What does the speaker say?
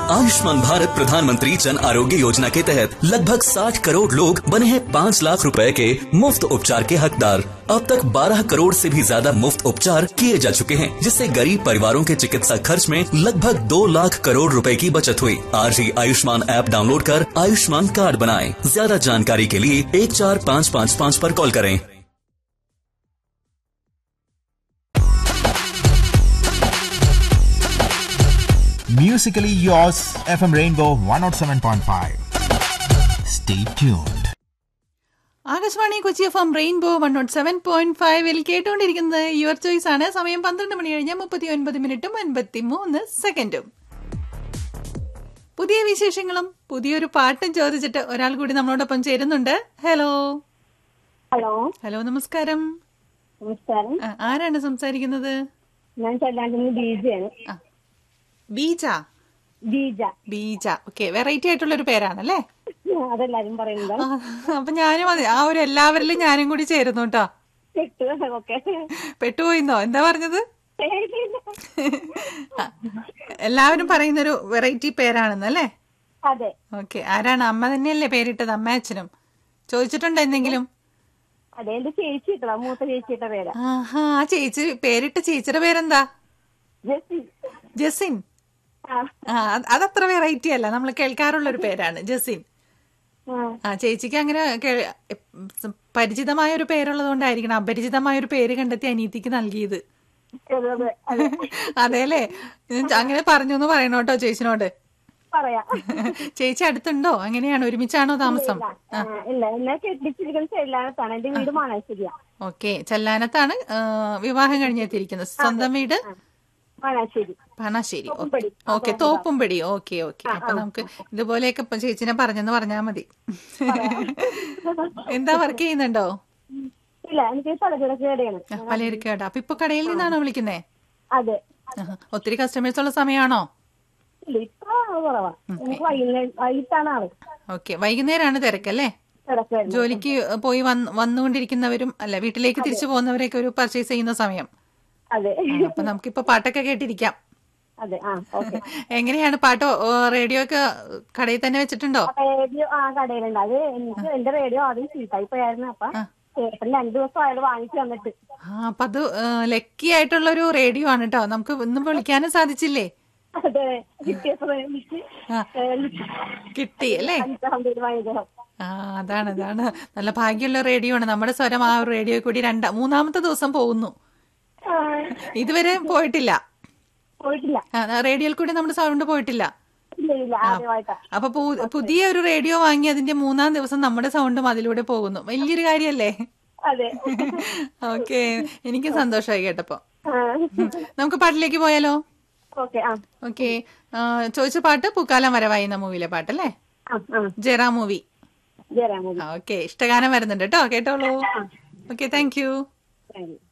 आयुष्मान भारत प्रधानमंत्री जन आरोग्य योजना के तहत लगभग 60 करोड़ लोग बने हैं 5 लाख रुपए के मुफ्त उपचार के हकदार अब तक 12 करोड़ से भी ज्यादा मुफ्त उपचार किए जा चुके हैं जिससे गरीब परिवारों के चिकित्सा खर्च में लगभग 2 लाख करोड़ रुपए की बचत हुई आज ही आयुष्मान ऐप डाउनलोड कर आयुष्मान कार्ड बनाएं ज्यादा जानकारी के लिए एक चार पाँच पाँच पाँच पर कॉल करें Musically yours, FM Rainbow 107.5. Stay tuned. Akashvani Kochi F M Rainbow one naught seven point ഫൈവിൽ കേട്ടുകൊണ്ടിരിക്കുന്നത് യുവർ ചോയ്സ് ആണ് സമയം പന്ത്രണ്ട് മണി കഴിഞ്ഞ് മുപ്പത്തി ഒൻപത് മിനിറ്റും അൻപത്തി മൂന്ന് സെക്കൻഡും പുതിയ വിശേഷങ്ങളും പുതിയൊരു പാട്ടും ചോദിച്ചിട്ട് ഒരാൾ കൂടി നമ്മളോടൊപ്പം ചേരുന്നുണ്ട് ഹലോ ഹലോ ഹലോ നമസ്കാരം നമസ്കാരം ആ, ആരാണ് സംസാരിക്കുന്നത് ഞാൻ ചെല്ലാണ്ടിന് ബീജയാണ് ബീജ ബീജ ബീജ ഓക്കെ വെറൈറ്റി ആയിട്ടുള്ള ഒരു പേരാണല്ലേ അതെല്ലാരും പറയുന്നത് ആ, അപ്പൊ ഞാനും അതെ ആ ഒരു എല്ലാവരിലും ഞാനും കൂടി ചേരുന്നു കേട്ടോ കിട്ടു ഓക്കെ പെട്ടുപോയിന്നോ എന്താ പറഞ്ഞത് ആ, എല്ലാവരും പറയുന്നൊരു വെറൈറ്റി പേരാണെന്നല്ലേ അതെ ഓക്കെ ആരാണ് അമ്മ തന്നെയല്ലേ പേരിട്ടത് അമ്മ അച്ഛനും ചോദിച്ചിട്ടുണ്ടോ എന്തെങ്കിലും അതെ എന്റെ ചേച്ചി ഇട്ടതാ മൂത്ത ചേച്ചിയിട്ട പേരാ ആഹാ ആ ചേച്ചി പേരിട്ട ചേച്ചിയുടെ പേരെന്താ ജെസ്സി ജസിൻ ആ ആ അത് അതത്ര വെറൈറ്റി അല്ല നമ്മൾ കേൾക്കാറുള്ള ഒരു പേരാണ് ജസിൻ ആ, ആ ചേച്ചിക്ക് അങ്ങനെ കേ- എ- പരിചിതമായ ഒരു പേരുള്ളത് കൊണ്ടായിരിക്കണം അപരിചിതമായ ഒരു പേര് കണ്ടെത്തി അനീതിക്ക് നൽകിയത് അതെ, അതെ, അതെ. അതെല്ലേ ഞാൻ അങ്ങനെ പറഞ്ഞു എന്ന് പറയണോ കേട്ടോ ചേച്ചിനോട് പറയാം ചേച്ചി അടുത്തുണ്ടോ അങ്ങനെയാണ് ഒരുമിച്ചാണോ താമസം ആ, ഇല്ല എന്നെ കെട്ടിച്ചിരിക്കുന്ന ചെല്ലാനത്താണ് എന്റെ വീട് മാണാശ്ശേരിയാ ഓക്കെ ചെല്ലാനത്താണ് ആ, വിവാഹം കഴിഞ്ഞെത്തിയിരിക്കുന്നത് സ്വന്തം വീട് Manassery Panassery Thoppumpady. Okay Thoppumpady okay okay അപ്പൊ നമുക്ക് ഇതുപോലെയൊക്കെ ഇപ്പൊ ചേച്ചിനെ പറഞ്ഞെന്ന് പറഞ്ഞാ മതി എന്താ വർക്ക് ചെയ്യുന്നുണ്ടോ ഇല്ല എനിക്ക് പലചരക്ക് കടയാണ് ആ, പലചരക്കേടാ അപ്പൊ ഇപ്പൊ കടയിൽ നിന്നാണോ വിളിക്കുന്നേ അതെ ആഹാ. ഒത്തിരി കസ്റ്റമേഴ്സ് ഉള്ള സമയമാണോ ഇല്ല ഇപ്പൊ കുറവാ എനിക്ക് വൈകുന്നേരം വൈകിട്ടാണ് ആള് ഓക്കെ വൈകുന്നേരമാണ് തിരക്കല്ലേ കിടക്കുവായിരുന്നു ജോലിക്ക് പോയി വന്ന് വന്നുകൊണ്ടിരിക്കുന്നവരും അല്ല വീട്ടിലേക്ക് തിരിച്ചു പോകുന്നവരെയൊക്കെ ഒരു പർച്ചേസ് ചെയ്യുന്ന സമയം അതെ ആ, അപ്പൊ നമുക്കിപ്പോ പാട്ടൊക്കെ കേട്ടിരിക്കാം അതെ ആ ഓക്കെ എങ്ങനെയാണ് പാട്ടോ ഓ, റേഡിയോ ഒക്കെ കടയിൽ തന്നെ വെച്ചിട്ടുണ്ടോ റേഡിയോ ആ കടയിലുണ്ട് അത് എനിക്ക് എന്റെ റേഡിയോ ആദ്യം ചീത്തായി പോയായിരുന്നു അപ്പൊ ചേട്ടൻ രണ്ടു ദിവസം അയാൾ വാങ്ങിച്ചു തന്നിട്ട് ആ അപ്പൊ അത് ലക്കി ആയിട്ടുള്ള ഒരു റേഡിയോ ആണ് കേട്ടോ നമുക്ക് ഇന്നും വിളിക്കാനും സാധിച്ചില്ലേ അതെ കിട്ടിയപ്പോ എനിക്ക് ആ. കിട്ടി അല്ലേ അനുഗ്രഹം തരും അനുഗ്രഹം ആ അതാണ് അതാണ് നല്ല ഭാഗ്യമുള്ള റേഡിയോ ആണ് നമ്മുടെ സ്വരം ആ റേഡിയോ കൂടി രണ്ടാ മൂന്നാമത്തെ ദിവസം പോകുന്നു ആ, ഇതുവരെ പോയിട്ടില്ല പോയിട്ടില്ല ആ, റേഡിയോയിൽ കൂടി നമ്മുടെ സൗണ്ട് പോയിട്ടില്ല ഇല്ല ഇല്ല ആദ്യമായിട്ടാ അപ്പൊ പു- പുതിയ ഒരു റേഡിയോ വാങ്ങി അതിന്റെ മൂന്നാം ദിവസം നമ്മുടെ സൗണ്ടും അതിലൂടെ പോകുന്നു വലിയൊരു കാര്യല്ലേ അതെ ഓക്കെ എനിക്ക് സന്തോഷമായി കേട്ടപ്പോ ആ. നമുക്ക് പാട്ടിലേക്ക് പോയാലോ ഓക്കെ ആ ഓക്കെ ചോദിച്ച പാട്ട് പൂക്കാലം വരവായി എന്ന മൂവിയിലെ പാട്ടല്ലേ ആ ആ ജെറ മൂവി ജയറാം മോദി ഓക്കെ ഇഷ്ടഗാനം വരുന്നുണ്ട് കേട്ടോ കേട്ടോളൂ okay thank you thank U